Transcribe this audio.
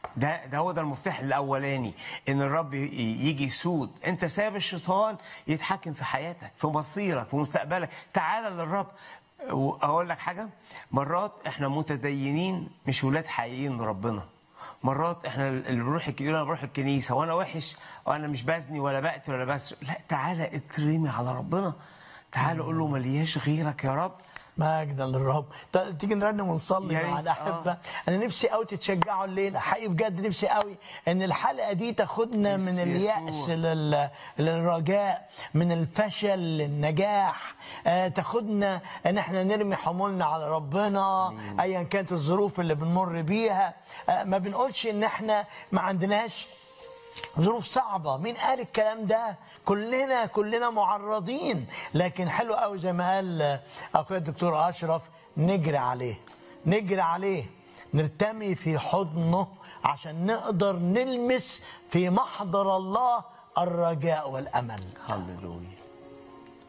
ده ده هو ده المفتاح الاولاني ان الرب ي- يجي يسود انت ساب الشيطان يتحكم في حياتك في مصيرك في مستقبلك تعال للرب اقول لك حاجه مرات احنا متدينين مش ولاد حقيقيين لربنا مرات احنا اللي بنروح الك- يقول انا بروح الكنيسه وانا وحش وانا مش بزني ولا بقتل ولا بسرق لا تعالى اترمي على ربنا تعالى قول له ملياش غيرك يا رب مجدا للرب طيب تيجي نرنم ونصلي يا مع ريت. الاحبه آه. انا نفسي قوي تتشجعوا الليله حقيقي بجد نفسي قوي ان الحلقه دي تاخدنا من يسوع. الياس لل... للرجاء من الفشل للنجاح آه تاخدنا ان احنا نرمي حمولنا على ربنا ايا كانت الظروف اللي بنمر بيها آه ما بنقولش ان احنا ما عندناش ظروف صعبة مين قال الكلام ده كلنا كلنا معرضين لكن حلو قوي زي ما قال أخويا الدكتور أشرف نجري عليه نجري عليه نرتمي في حضنه عشان نقدر نلمس في محضر الله الرجاء والأمل هللويا